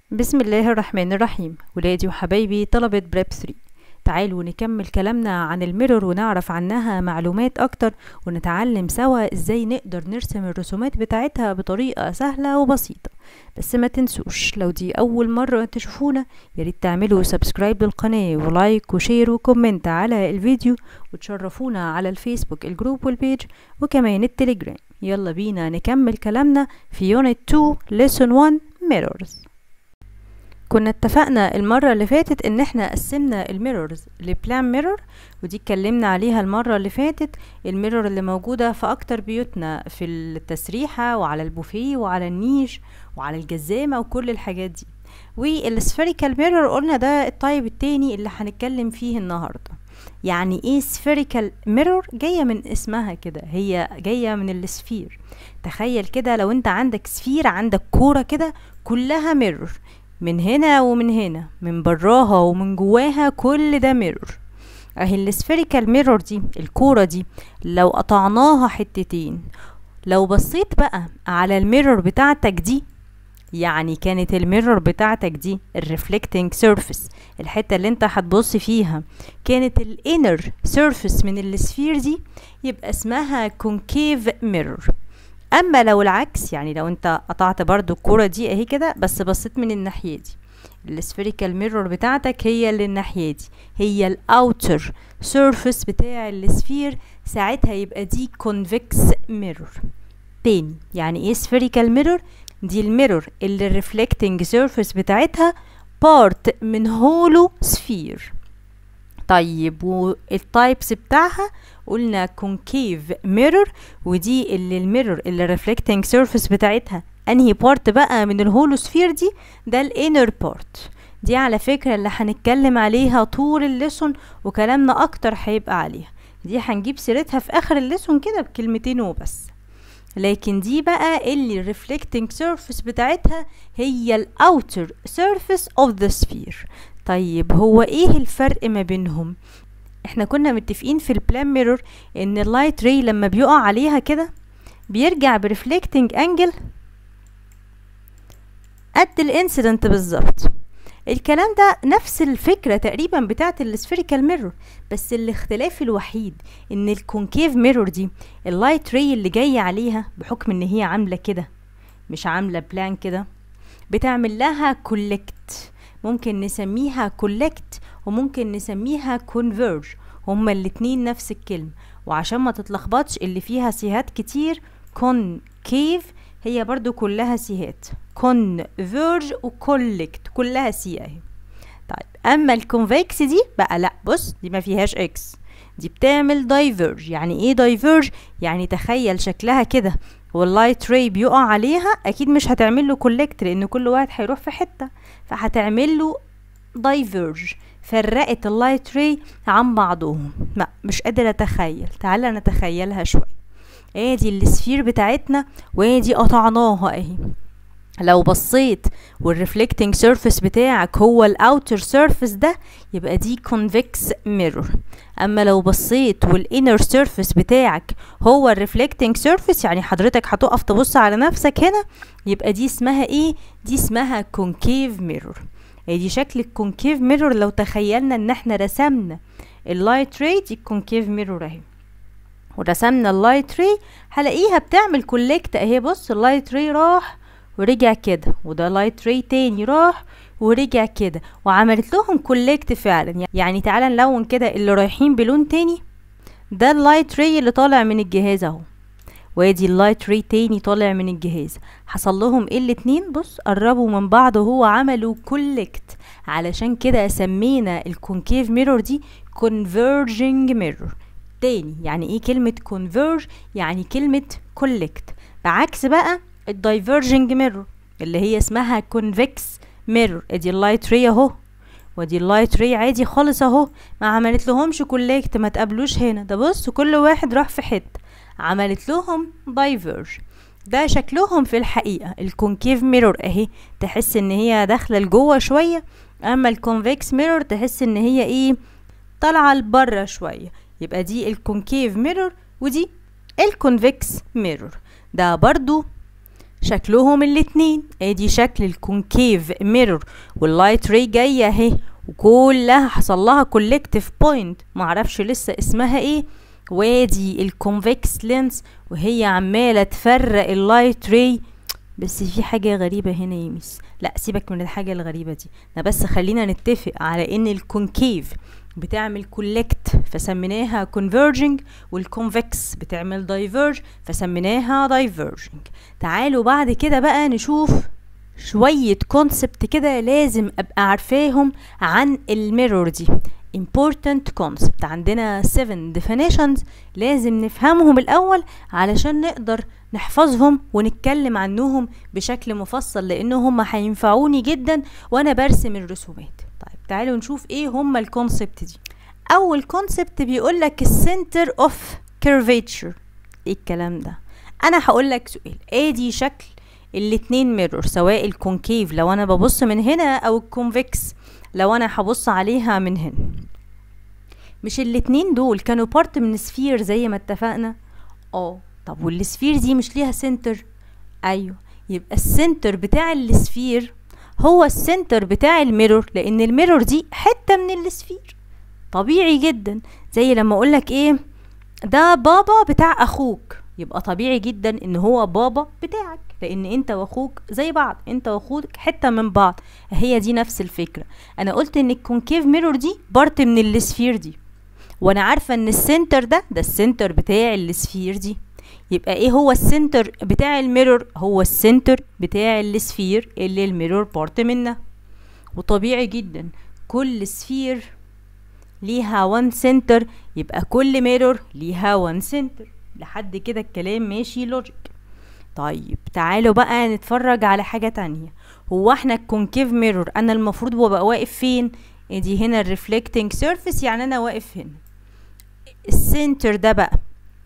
بسم الله الرحمن الرحيم ولادي وحبايبي طلبة بريب 3 تعالوا نكمل كلامنا عن الميرور ونعرف عنها معلومات اكتر ونتعلم سوا ازاي نقدر نرسم الرسومات بتاعتها بطريقة سهلة وبسيطة بس ما تنسوش لو دي اول مرة تشوفونا ياريت تعملوا سبسكرايب للقناة ولايك وشير وكومنت على الفيديو وتشرفونا على الفيسبوك الجروب والبيج وكمان التليجرام يلا بينا نكمل كلامنا في يونت 2 lesson 1 mirrors كنا اتفقنا المرة اللي فاتت ان احنا قسمنا الميرورز لبلان ميرور ودي اتكلمنا عليها المرة اللي فاتت الميرور اللي موجودة في اكتر بيوتنا في التسريحة وعلى البوفيه وعلى النيش وعلى الجزامة وكل الحاجات دي والسفيريكال ميرور قلنا ده الطيب التاني اللي هنتكلم فيه النهاردة يعني ايه سفيريكال ميرور جاية من اسمها كده هي جاية من السفير تخيل كده لو انت عندك سفير عندك كورة كده كلها ميرور من هنا ومن هنا من براها ومن جواها كل ده ميرور اهي السفيريكال ميرور دي الكورة دي لو قطعناها حتتين لو بصيت بقى على الميرور بتاعتك دي يعني كانت الميرور بتاعتك دي الريفلكتنج سيرفيس الحته اللي انت هتبص فيها كانت الانر سيرفيس من السفير دي يبقى اسمها كونكيف ميرور اما لو العكس يعني لو انت قطعت برضو الكوره دي اهي كده بس بصيت من الناحيه دي السفيريكال ميرور بتاعتك هي اللي الناحيه دي هي الاوتر سيرفيس بتاع السفير ساعتها يبقى دي كونفكس ميرور تاني يعني ايه سفيريكال ميرور دي الميرور اللي الريفلكتنج سيرفيس بتاعتها بارت من هولو سفير طيب والتايبس بتاعها قلنا كونكيف ميرور ودي اللي الميرور اللي الريفلكتنج سيرفيس بتاعتها انهي بارت بقى من الهولو سفير دي ده الانر بارت دي على فكرة اللي هنتكلم عليها طول الليسون وكلامنا اكتر هيبقى عليها دي هنجيب سيرتها في اخر الليسون كده بكلمتين وبس لكن دي بقى اللي الريفلكتنج سيرفيس بتاعتها هي الاوتر سيرفيس اوف ذا سفير طيب هو ايه الفرق ما بينهم احنا كنا متفقين في البلان ميرور ان اللايت راي لما بيقع عليها كده بيرجع بريفلكتنج انجل قد الانسيدنت بالظبط الكلام ده نفس الفكرة تقريبا بتاعت السفيريكال ميرور بس الاختلاف الوحيد ان الكونكيف ميرور دي اللايت راي اللي جاي عليها بحكم ان هي عاملة كده مش عاملة بلان كده بتعمل لها كولكت ممكن نسميها كولكت وممكن نسميها كونفيرج هما الاتنين نفس الكلمة وعشان ما تتلخبطش اللي فيها سيهات كتير كونكيف هي برضو كلها سيهات كونفيرج وكولكت كلها سي اهي طيب اما الكونفكس دي بقى لا بص دي ما فيهاش اكس دي بتعمل دايفيرج يعني ايه دايفيرج يعني تخيل شكلها كده واللايت راي بيقع عليها اكيد مش هتعمل له كولكت لان كل واحد هيروح في حته فهتعمل له دايفيرج فرقت اللايت راي عن بعضهم لا مش قادره اتخيل تعالى نتخيلها شويه ادي السفير بتاعتنا وادي قطعناها اهي لو بصيت والريفلكتنج سيرفيس بتاعك هو الاوتر سيرفيس ده يبقى دي كونفكس ميرور اما لو بصيت والانر سيرفيس بتاعك هو الريفلكتنج سيرفيس يعني حضرتك هتقف تبص على نفسك هنا يبقى دي اسمها ايه دي اسمها كونكيف ميرور دي شكل الكونكيف ميرور لو تخيلنا ان احنا رسمنا اللايت راي دي الكونكيف ميرور اهي ورسمنا اللايت راي هلاقيها بتعمل كولكت اهي بص اللايت راي راح ورجع كده وده لايت راي تاني راح ورجع كده وعملت لهم كولكت فعلا يعني تعالى نلون كده اللي رايحين بلون تاني ده اللايت راي اللي طالع من الجهاز اهو وادي اللايت راي تاني طالع من الجهاز حصل لهم ايه الاتنين بص قربوا من بعض وهو عملوا كولكت علشان كده سمينا الكونكيف ميرور دي converging ميرور تاني يعني ايه كلمة converge يعني كلمة collect بعكس بقى الدايفرجنج ميرور اللي هي اسمها كونفكس ميرور ادي اللايت ري اهو ودي اللايت ري عادي خالص اهو ما عملت لهمش كولكت ما تقابلوش هنا ده بص كل واحد راح في حته عملت لهم دايفرج ده شكلهم في الحقيقه الكونكيف ميرور اهي تحس ان هي داخله لجوه شويه اما الكونفكس ميرور تحس ان هي ايه طالعه لبره شويه يبقى دي الكونكيف ميرور ودي الكونفكس ميرور ده برضو شكلهم الاتنين ادي شكل الكونكيف ميرور واللايت راي جايه اهي وكلها حصل لها كولكتيف بوينت معرفش لسه اسمها ايه وادي الكونفكس لينس وهي عماله تفرق اللايت راي بس في حاجة غريبة هنا يا ميس لا سيبك من الحاجة الغريبة دي انا بس خلينا نتفق على ان الكونكيف بتعمل كولكت فسميناها converging والكونفكس بتعمل دايفيرج فسميناها diverging تعالوا بعد كده بقى نشوف شوية كونسبت كده لازم ابقى عارفاهم عن الميرور دي important concept عندنا 7 definitions لازم نفهمهم الأول علشان نقدر نحفظهم ونتكلم عنهم بشكل مفصل لأن هم هينفعوني جدا وأنا برسم الرسومات طيب تعالوا نشوف ايه هما الكونسبت دي أول كونسبت بيقولك السنتر اوف curvature ايه الكلام ده أنا هقولك سؤال ادي شكل الاتنين ميرور سواء الكونكيف لو أنا ببص من هنا أو الكونفكس لو انا هبص عليها من هنا مش الاتنين دول كانوا بارت من سفير زي ما اتفقنا اه طب والسفير دي مش ليها سنتر ايوه يبقى السنتر بتاع السفير هو السنتر بتاع الميرور لان الميرور دي حته من السفير طبيعي جدا زي لما اقولك ايه ده بابا بتاع اخوك يبقى طبيعي جدا ان هو بابا بتاعك لان انت واخوك زي بعض انت واخوك حته من بعض هي دي نفس الفكره انا قلت ان الكونكيف ميرور دي بارت من السفير دي وانا عارفه ان السنتر ده ده السنتر بتاع السفير دي يبقى ايه هو السنتر بتاع الميرور هو السنتر بتاع السفير اللي الميرور بارت منها وطبيعي جدا كل سفير ليها وان سنتر يبقى كل ميرور ليها وان سنتر لحد كده الكلام ماشي لوجيك طيب تعالوا بقى نتفرج على حاجة تانية هو احنا الكونكيف ميرور انا المفروض ببقى واقف فين ادي هنا الريفلكتنج سيرفيس يعني انا واقف هنا السنتر ده بقى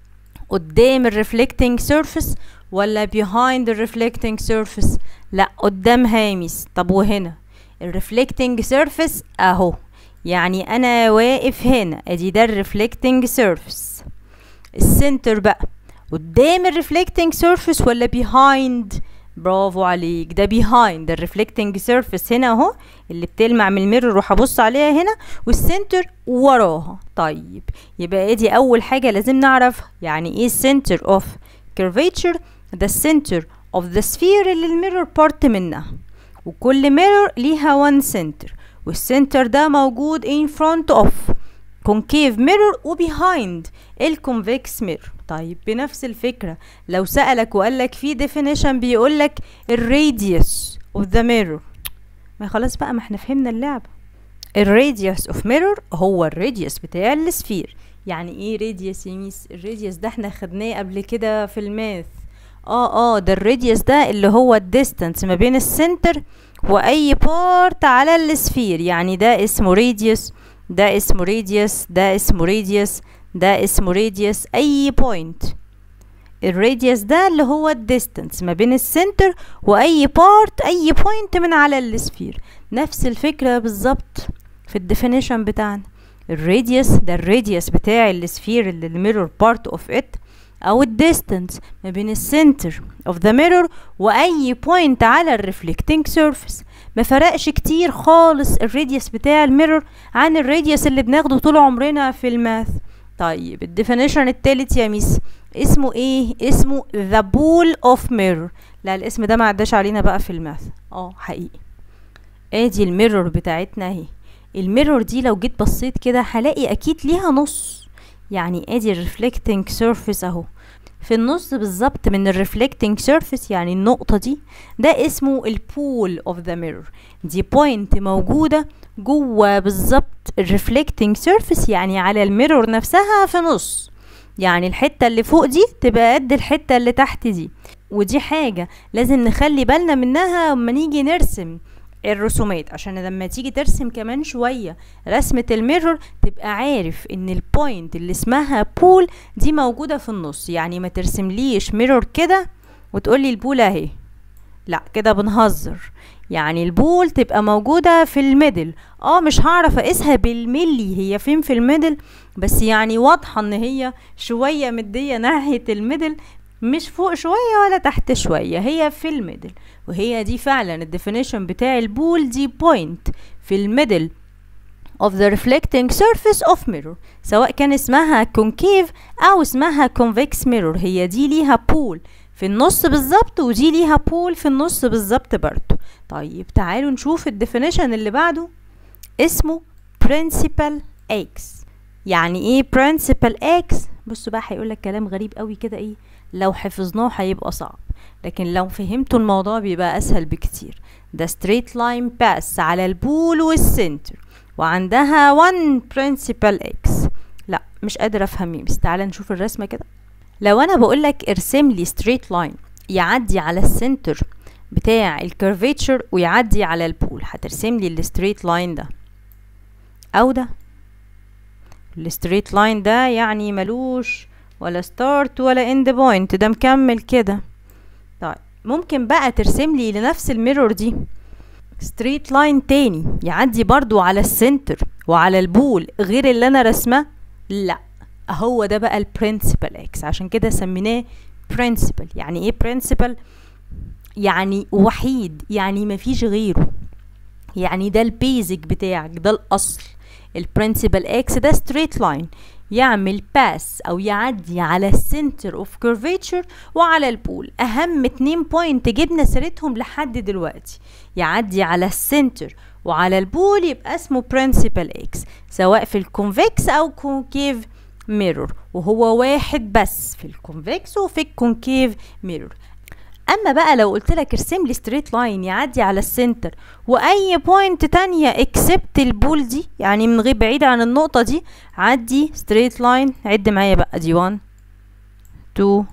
قدام الريفلكتنج سيرفيس ولا behind الريفلكتنج سيرفيس لا قدام هامس طب وهنا الريفلكتنج سيرفيس اهو يعني انا واقف هنا ادي ده الريفلكتنج سيرفيس السنتر بقى قدام الريفلكتنج سيرفيس ولا behind برافو عليك ده behind الريفلكتنج سيرفيس هنا اهو اللي بتلمع من الميرور وهبص عليها هنا والسنتر وراها طيب يبقى ادي اول حاجه لازم نعرفها يعني ايه center اوف curvature ده السنتر اوف ذا sphere اللي الميرور بارت منها وكل ميرور ليها وان سنتر والسنتر ده موجود in front of concave mirror وبيهايند الكونفكس ميرور طيب بنفس الفكرة لو سألك وقالك في definition بيقولك الراديوس of the mirror ما خلاص بقى ما احنا فهمنا اللعبة الراديوس اوف ميرور هو الراديوس بتاع السفير يعني ايه راديوس يا ميس الراديوس ده احنا خدناه قبل كده في الماث اه اه ده الراديوس ده اللي هو الديستانس ما بين السنتر واي بارت على السفير يعني ده اسمه راديوس ده اسمه راديوس ده اسمه راديوس ده اسمه راديوس اي بوينت الراديوس ده اللي هو الديستانس ما بين السنتر واي بارت اي بوينت من على السفير نفس الفكرة بالظبط في الديفينيشن بتاعنا الراديوس ده الراديوس بتاع السفير اللي الميرور بارت اوف ات او الديستانس ما بين السنتر اوف ذا ميرور واي بوينت على الريفلكتنج سيرفيس ما فرقش كتير خالص الراديوس بتاع الميرور عن الراديوس اللي بناخده طول عمرنا في الماث طيب الديفينيشن التالت يا ميس اسمه ايه اسمه the pool of mirror لا الاسم ده ما عداش علينا بقى في الماث اه حقيقي ادي الميرور بتاعتنا اهي الميرور دي لو جيت بصيت كده هلاقي اكيد ليها نص يعني ادي الريفلكتنج سيرفيس اهو في النص بالظبط من الريفلكتنج سيرفيس يعني النقطة دي ده اسمه البول اوف ذا ميرور دي بوينت موجودة جوه بالظبط الريفلكتنج سيرفيس يعني على الميرور نفسها في نص يعني الحتة اللي فوق دي تبقى قد الحتة اللي تحت دي ودي حاجة لازم نخلي بالنا منها لما نيجي نرسم الرسومات عشان لما تيجي ترسم كمان شوية رسمة الميرور تبقى عارف ان البوينت اللي اسمها بول دي موجودة في النص يعني ما ترسمليش ميرور كده وتقولي البول اهي لا كده بنهزر يعني البول تبقى موجودة في الميدل اه مش هعرف اقيسها بالملي هي فين في الميدل بس يعني واضحة ان هي شوية مدية ناحية الميدل مش فوق شوية ولا تحت شوية هي في الميدل وهي دي فعلا الديفينيشن بتاع البول دي بوينت في الميدل of the reflecting surface of mirror سواء كان اسمها concave أو اسمها convex mirror هي دي ليها بول في النص بالظبط ودي ليها بول في النص بالظبط برضو طيب تعالوا نشوف الديفينيشن اللي بعده اسمه principal x يعني ايه principal x بصوا بقى هيقول لك كلام غريب قوي كده ايه لو حفظناه هيبقى صعب لكن لو فهمتوا الموضوع بيبقى اسهل بكتير ده straight line pass على البول والسنتر وعندها one principal x لا مش قادرة افهم ميمس تعالى نشوف الرسمة كده لو انا بقولك ارسم لي straight line يعدي على السنتر بتاع الكيرفيتشر ويعدي على البول هترسم لي الستريت لاين ده او ده الستريت لاين ده يعني ملوش ولا ستارت ولا اند بوينت ده مكمل كده طيب ممكن بقى ترسم لي لنفس الميرور دي ستريت لاين تاني يعدي برضو على السنتر وعلى البول غير اللي انا رسمه لا هو ده بقى البرنسبل اكس عشان كده سميناه برنسبل يعني ايه برنسبل يعني وحيد يعني مفيش غيره يعني ده البيزك بتاعك ده الاصل البرنسبل اكس ده ستريت لاين يعمل باس او يعدي على السنتر اوف كيرفيتشر وعلى البول اهم اتنين بوينت جبنا سيرتهم لحد دلوقتي يعدي على السنتر وعلى البول يبقى اسمه برنسبل اكس سواء في الكونفكس او كونكيف ميرور وهو واحد بس في الكونفكس وفي الكونكيف ميرور اما بقى لو قلت لك ارسم لي ستريت لاين يعدي على السنتر واي بوينت تانية اكسبت البول دي يعني من غير بعيد عن النقطة دي عدي ستريت لاين عد معايا بقى دي 1 2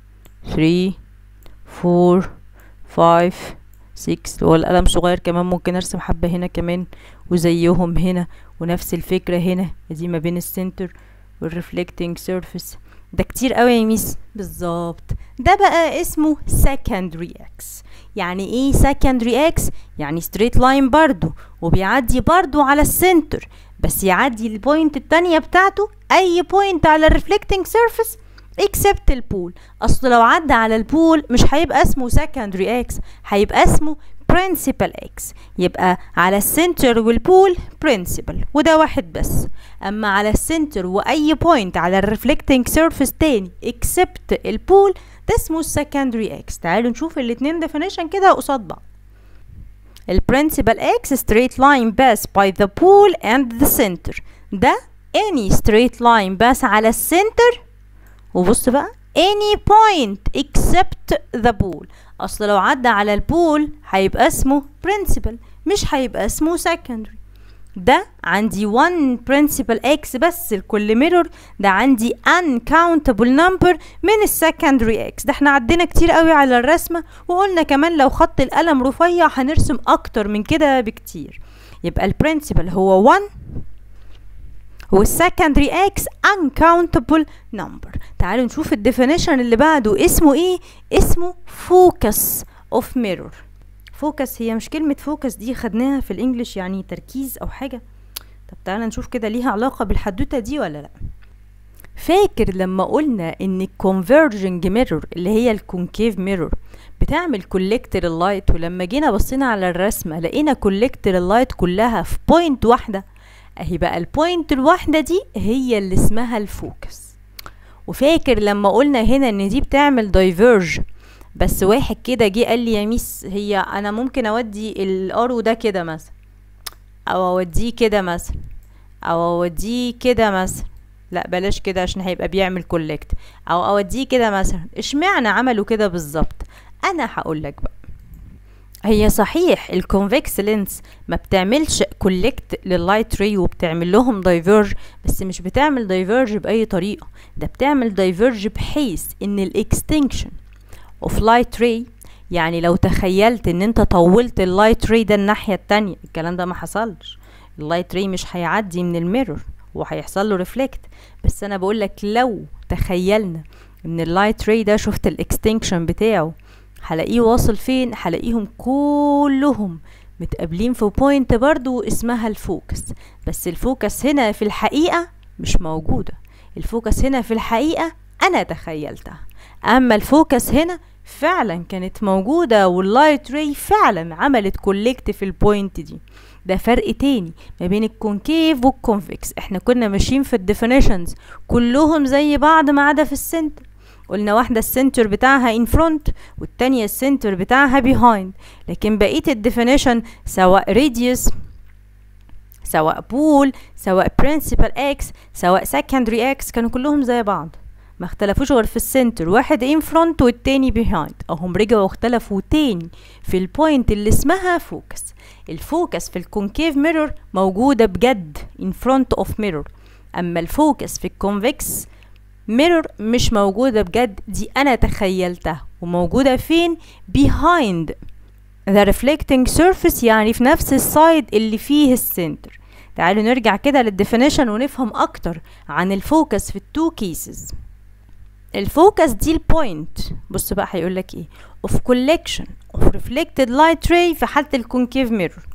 3 4 5 6 هو القلم صغير كمان ممكن ارسم حبة هنا كمان وزيهم هنا ونفس الفكرة هنا دي ما بين السنتر والريفلكتنج سيرفيس ده كتير قوي يا ميس بالظبط ده بقى اسمه secondary x يعني ايه secondary x يعني straight line برضو وبيعدي برضو على السنتر بس يعدي البوينت التانية بتاعته اي بوينت على الريفلكتنج سيرفيس except البول اصل لو عدى على البول مش هيبقى اسمه secondary x هيبقى اسمه principal x يبقى على السنتر والبول principal وده واحد بس اما على السنتر واي بوينت على الريفلكتنج سيرفيس تاني except البول ده اسمه secondary x تعالوا نشوف الاتنين definition كده قصاد بعض البرنسبل x straight line pass by the pool and the center ده any straight line pass على السنتر وبص بقى any point except the pool اصل لو عدى على البول هيبقى اسمه principal مش هيبقى اسمه secondary ده عندي one principal x بس لكل mirror ده عندي uncountable number من السكندري x ده احنا عدينا كتير قوي على الرسمة وقلنا كمان لو خط القلم رفيع هنرسم اكتر من كده بكتير يبقى البرنسبل هو 1 والسكندري اكس uncountable number تعالوا نشوف الديفينيشن اللي بعده اسمه ايه اسمه focus of mirror فوكس هي مش كلمة فوكس دي خدناها في الانجليش يعني تركيز او حاجة طب تعالى نشوف كده ليها علاقة بالحدوتة دي ولا لا فاكر لما قلنا ان الكونفرجنج ميرور اللي هي الكونكيف ميرور بتعمل كولكتر اللايت ولما جينا بصينا على الرسمة لقينا كولكتر اللايت كلها في بوينت واحدة اهي بقى البوينت الواحدة دي هي اللي اسمها الفوكس وفاكر لما قلنا هنا ان دي بتعمل دايفيرج بس واحد كده جه قال لي يا ميس هي انا ممكن اودي الارو ده كده مثلا او اوديه كده مثلا او اوديه كده مثلا لا بلاش كده عشان هيبقى بيعمل كولكت او اوديه كده مثلا اشمعنى عملوا كده بالظبط انا هقول لك بقى هي صحيح الكونفكس لينس ما بتعملش كولكت لللايت ري وبتعمل لهم دايفيرج بس مش بتعمل دايفيرج باي طريقه ده بتعمل دايفيرج بحيث ان الاكستنكشن اوف لايت ري يعني لو تخيلت ان انت طولت اللايت ري ده الناحيه التانية الكلام ده ما حصلش اللايت ري مش هيعدي من الميرور وهيحصل له ريفلكت بس انا بقول لك لو تخيلنا ان اللايت ري ده شفت الاكستنكشن بتاعه هلاقيه واصل فين هلاقيهم كلهم متقابلين في بوينت برضو اسمها الفوكس بس الفوكس هنا في الحقيقة مش موجودة الفوكس هنا في الحقيقة أنا تخيلتها اما الفوكس هنا فعلا كانت موجودة واللايت راي فعلا عملت كولكت في البوينت دي ده فرق تاني ما بين الكونكيف والكونفكس احنا كنا ماشيين في الديفينيشنز كلهم زي بعض ما عدا في السنتر قلنا واحدة السنتر بتاعها in front والتانية السنتر بتاعها behind لكن بقية الديفينيشن سواء radius سواء بول سواء principal x سواء secondary x كانوا كلهم زي بعض ما اختلفوش غير في السنتر واحد in front والتاني behind اهم رجعوا اختلفوا تاني في البوينت اللي اسمها فوكس الفوكس في الكونكيف ميرور موجودة بجد in front of mirror اما الفوكس في الكونفكس ميرور مش موجودة بجد دي انا تخيلتها وموجودة فين behind the reflecting surface يعني في نفس السايد اللي فيه السنتر تعالوا نرجع كده للديفينيشن ونفهم اكتر عن الفوكس في التو كيسز الفوكس دي البوينت بص بقى هيقول لك ايه of collection of reflected light ray في حالة الكونكيف ميرور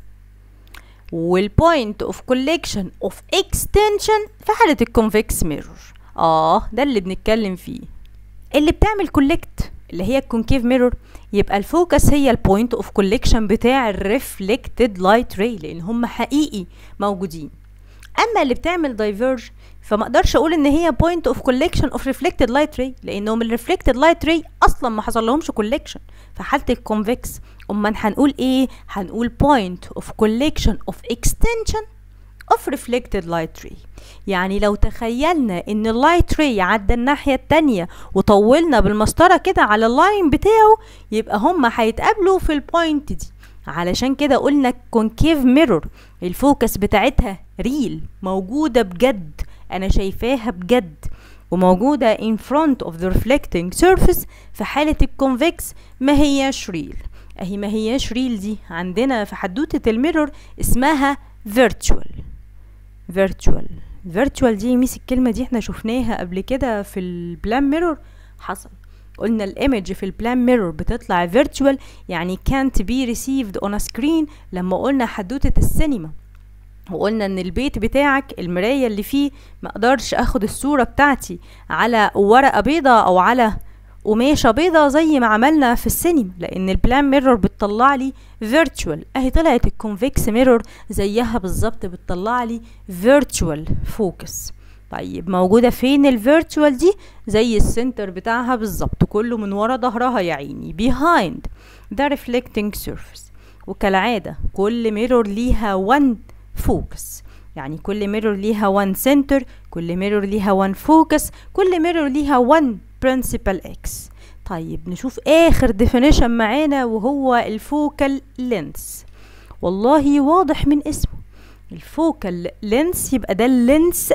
والبوينت of collection of extension في حالة الكونفكس ميرور اه ده اللي بنتكلم فيه اللي بتعمل كولكت اللي هي الكونكيف ميرور يبقى الفوكس هي البوينت اوف كوليكشن بتاع الريفلكتد لايت راي لان هم حقيقي موجودين اما اللي بتعمل دايفيرج فما اقدرش اقول ان هي بوينت اوف كوليكشن اوف ريفلكتد لايت راي لانهم الريفلكتد لايت راي اصلا ما حصل لهمش كوليكشن في حاله الكونفكس امال هنقول ايه هنقول بوينت اوف كوليكشن اوف اكستنشن اوف ريفلكتد لايت راي يعني لو تخيلنا ان اللايت راي عدى الناحيه التانية وطولنا بالمسطره كده على اللاين بتاعه يبقى هما هيتقابلوا في البوينت دي علشان كده قلنا كونكيف ميرور الفوكس بتاعتها ريل موجوده بجد انا شايفاها بجد وموجودة in front of the reflecting surface في حالة الكونفكس ما هياش ريل اهي ما هياش ريل دي عندنا في حدوتة الميرور اسمها virtual virtual virtual دي ميس الكلمة دي احنا شفناها قبل كده في البلان ميرور حصل قلنا الايمج في البلان ميرور بتطلع virtual يعني can't be received on a screen لما قلنا حدوتة السينما وقلنا ان البيت بتاعك المراية اللي فيه ما اقدرش اخد الصورة بتاعتي على ورقة بيضة او على قماشة بيضة زي ما عملنا في السينما لان البلان ميرور بتطلع لي فيرتشوال اهي طلعت الكونفكس ميرور زيها بالظبط بتطلع لي فيرتشوال فوكس طيب موجودة فين الفيرتشوال دي زي السنتر بتاعها بالظبط كله من ورا ظهرها يا عيني behind the reflecting surface وكالعادة كل ميرور ليها one فوكس يعني كل ميرور ليها وان سنتر كل ميرور ليها وان فوكس كل ميرور ليها وان برنسبل اكس طيب نشوف اخر ديفينيشن معانا وهو الفوكال لينس والله واضح من اسمه الفوكال لينس يبقى ده اللينس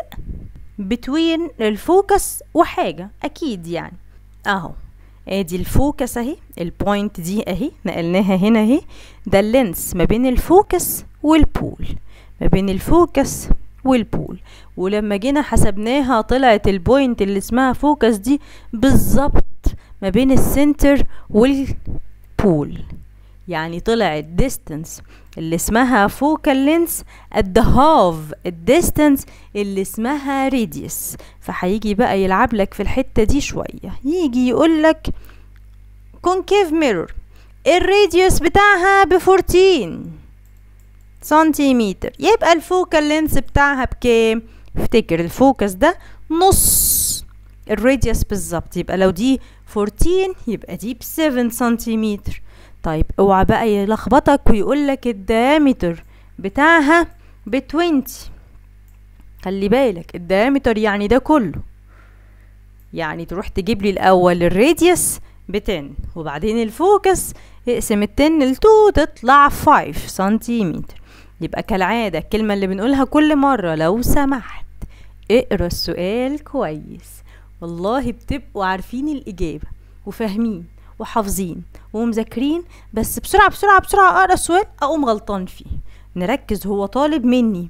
بتوين الفوكس وحاجة اكيد يعني اهو ادي الفوكس اهي البوينت دي اهي نقلناها هنا اهي ده اللينس ما بين الفوكس والبول ما بين الفوكس والبول ولما جينا حسبناها طلعت البوينت اللي اسمها فوكس دي بالظبط ما بين السنتر والبول يعني طلع الديستنس اللي اسمها فوكال لينس قد هاف الديستنس اللي اسمها راديوس فهيجي بقى يلعب لك في الحته دي شويه يجي يقول لك كونكيف ميرور الراديوس بتاعها ب 14 سنتيمتر يبقى الفوكال لينس بتاعها بكام افتكر الفوكس ده نص الراديوس بالظبط يبقى لو دي 14 يبقى دي ب 7 سنتيمتر طيب اوعى بقى يلخبطك ويقول لك الديامتر بتاعها ب 20 خلي بالك الديامتر يعني ده كله يعني تروح تجيب لي الاول الراديوس ب 10 وبعدين الفوكس اقسم ال 10 ل 2 تطلع 5 سنتيمتر يبقى كالعادة الكلمة اللي بنقولها كل مرة لو سمحت اقرا السؤال كويس والله بتبقوا عارفين الإجابة وفاهمين وحافظين ومذاكرين بس بسرعة بسرعة بسرعة أقرا السؤال أقوم غلطان فيه نركز هو طالب مني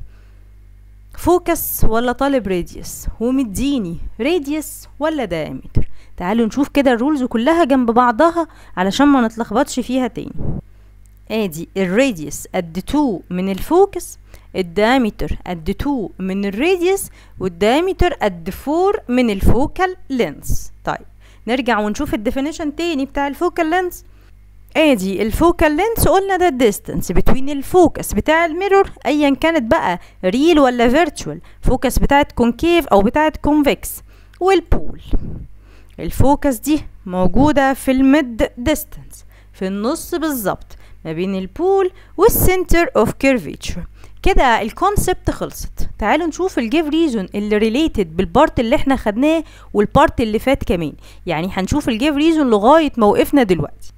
فوكس ولا طالب راديوس ومديني راديوس ولا دايمتر تعالوا نشوف كده الرولز كلها جنب بعضها علشان ما نتلخبطش فيها تاني ادي الراديوس قد 2 من الفوكس الدايمتر قد 2 من الراديوس والدايمتر قد 4 من الفوكال لينس طيب نرجع ونشوف الديفينيشن تاني بتاع الفوكال لينس ادي الفوكال لينس قلنا ده الديستانس بتوين الفوكس بتاع الميرور ايا كانت بقى ريل ولا فيرتشوال فوكس بتاعت كونكيف او بتاعت كونفكس والبول الفوكس دي موجودة في الميد ديستانس في النص بالظبط ما بين البول والسنتر اوف كيرفيتشر كده الكونسبت خلصت تعالوا نشوف الجيف ريزون اللي ريليتد بالبارت اللي احنا خدناه والبارت اللي فات كمان يعني هنشوف الجيف ريزون لغايه ما وقفنا دلوقتي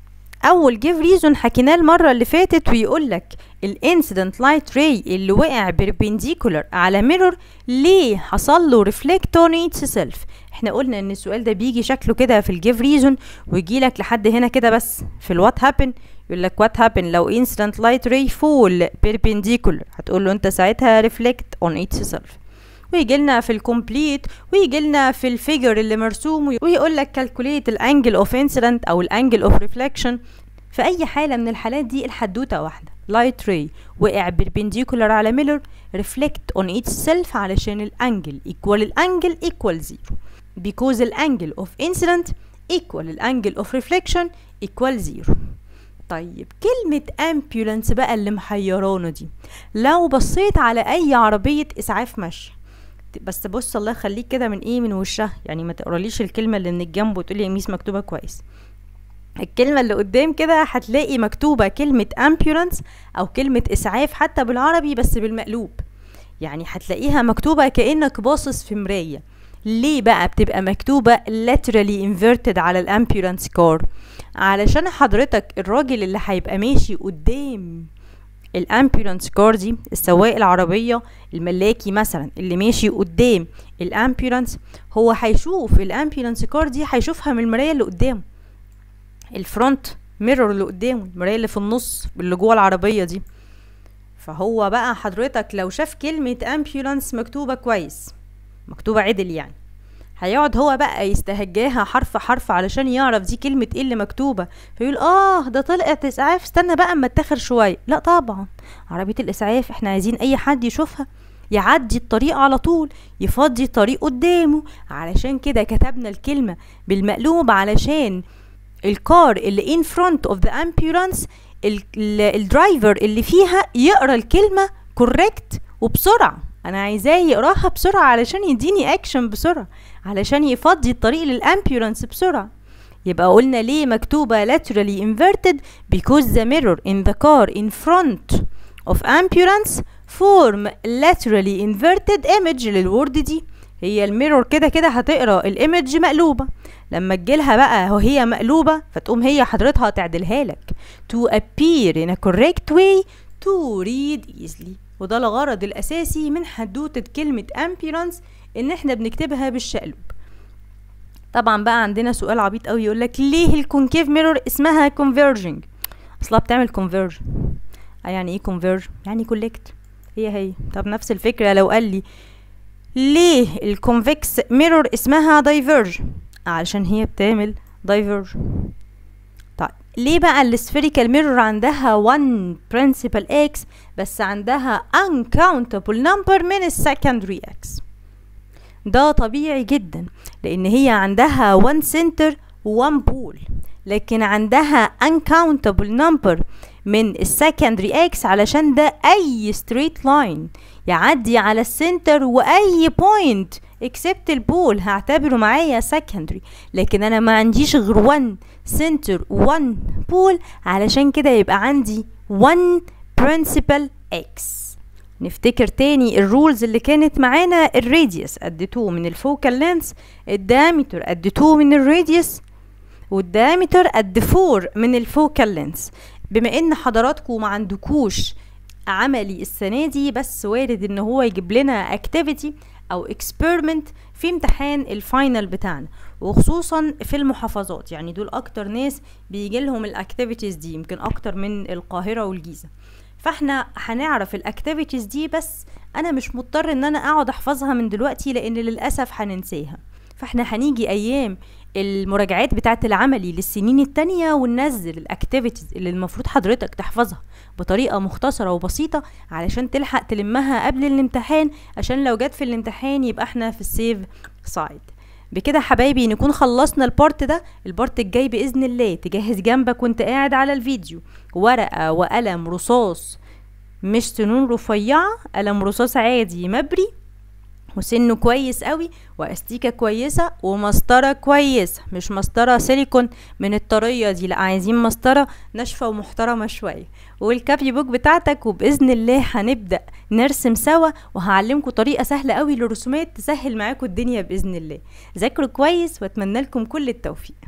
اول جيف ريزون حكيناه المره اللي فاتت ويقول لك الانسيدنت لايت راي اللي وقع بربنديكولار على ميرور ليه حصل له ريفلكت اون اتس سيلف احنا قلنا ان السؤال ده بيجي شكله كده في الجيف ريزون ويجي لك لحد هنا كده بس في الوات هابن يقول لك وات هابن لو انسيدنت لايت راي فول perpendicular هتقول له انت ساعتها ريفلكت اون اتس سيلف ويجي لنا في الكومبليت ويجي لنا في الفيجر اللي مرسوم ويقول لك كالكوليت الانجل اوف انسيدنت او الانجل اوف ريفلكشن في اي حاله من الحالات دي الحدوته واحده لايت راي وقع بربنديكولار على ميلر ريفلكت اون اتس سيلف علشان الانجل ايكوال الانجل ايكوال زيرو because الانجل اوف انسيدنت ايكوال الانجل اوف ريفلكشن ايكوال زيرو طيب كلمة امبيولانس بقى اللي محيرانا دي لو بصيت على اي عربية اسعاف ماشية بس بص الله يخليك كده من ايه من وشها يعني ما تقراليش الكلمة اللي من الجنب وتقولي يا ميس مكتوبة كويس الكلمة اللي قدام كده هتلاقي مكتوبة كلمة ambulance أو كلمة إسعاف حتى بالعربي بس بالمقلوب يعني هتلاقيها مكتوبة كأنك باصص في مراية ليه بقى بتبقى مكتوبة laterally inverted على الامبيولانس كار علشان حضرتك الراجل اللي هيبقى ماشي قدام الامبيولانس كار دي السواق العربية الملاكي مثلا اللي ماشي قدام الامبيولانس هو هيشوف الامبيولانس كار دي هيشوفها من المراية اللي قدامه الفرونت ميرور اللي قدامه المرايه اللي في النص اللي جوه العربيه دي فهو بقى حضرتك لو شاف كلمه امبيولانس مكتوبه كويس مكتوبه عدل يعني هيقعد هو بقى يستهجاها حرف حرف علشان يعرف دي كلمة ايه اللي مكتوبة فيقول اه ده طلقت اسعاف استنى بقى اما اتاخر شوية لا طبعا عربية الاسعاف احنا عايزين اي حد يشوفها يعدي الطريق على طول يفضي الطريق قدامه علشان كده كتبنا الكلمة بالمقلوب علشان الكار اللي in front of the ambulance الدرايفر اللي فيها يقرا الكلمة كوريكت وبسرعة انا عايزاه يقراها بسرعة علشان يديني اكشن بسرعة علشان يفضي الطريق للامبيولانس بسرعة يبقى قلنا ليه مكتوبة laterally inverted because the mirror in the car in front of ambulance form laterally inverted image للورد دي هي الميرور كده كده هتقرا الايمج مقلوبه لما تجيلها بقى وهي مقلوبه فتقوم هي حضرتها تعدلها لك to appear in a correct way to read easily وده الغرض الاساسي من حدوته كلمه ambulance ان احنا بنكتبها بالشقلوب طبعا بقى عندنا سؤال عبيط قوي يقول لك ليه الكونكيف ميرور اسمها converging اصلها بتعمل converge يعني ايه converge يعني collect هي هي طب نفس الفكره لو قال لي ليه الكونفكس ميرور اسمها دايفيرج علشان هي بتعمل دايفيرج طيب ليه بقى السفيريكال ميرور عندها one principal x بس عندها uncountable number من السكندري x ده طبيعي جدا لان هي عندها one center one pole لكن عندها uncountable number من السكندري اكس علشان ده اي ستريت لاين يعدي على السنتر واي بوينت اكسبت البول هعتبره معايا سكندري لكن انا ما عنديش غير 1 سنتر 1 بول علشان كده يبقى عندي 1 برنسبل اكس نفتكر تاني الرولز اللي كانت معانا الراديوس قد 2 من الفوكال لينس الدايمتر قد 2 من الراديوس والدايمتر قد 4 من الفوكال لينس بما ان حضراتكم ما عندكوش عملي السنه دي بس وارد ان هو يجيب لنا اكتيفيتي او اكسبيرمنت في امتحان الفاينل بتاعنا وخصوصا في المحافظات يعني دول اكتر ناس بيجي لهم الاكتيفيتيز دي يمكن اكتر من القاهره والجيزه فاحنا هنعرف الاكتيفيتيز دي بس انا مش مضطر ان انا اقعد احفظها من دلوقتي لان للاسف هننساها فاحنا هنيجي ايام المراجعات بتاعت العملي للسنين التانية وننزل الاكتيفيتيز اللي المفروض حضرتك تحفظها بطريقة مختصرة وبسيطة علشان تلحق تلمها قبل الامتحان عشان لو جت في الامتحان يبقى احنا في السيف سايد بكده حبايبي نكون خلصنا البارت ده البارت الجاي باذن الله تجهز جنبك وانت قاعد على الفيديو ورقه وقلم رصاص مش سنون رفيعه قلم رصاص عادي مبري وسنه كويس قوي واستيكه كويسه ومسطره كويسه مش مسطره سيليكون من الطريه دي لا عايزين مسطره ناشفه ومحترمه شويه والكابي بوك بتاعتك وباذن الله هنبدا نرسم سوا وهعلمكم طريقه سهله قوي للرسومات تسهل معاكم الدنيا باذن الله ذاكروا كويس واتمنى لكم كل التوفيق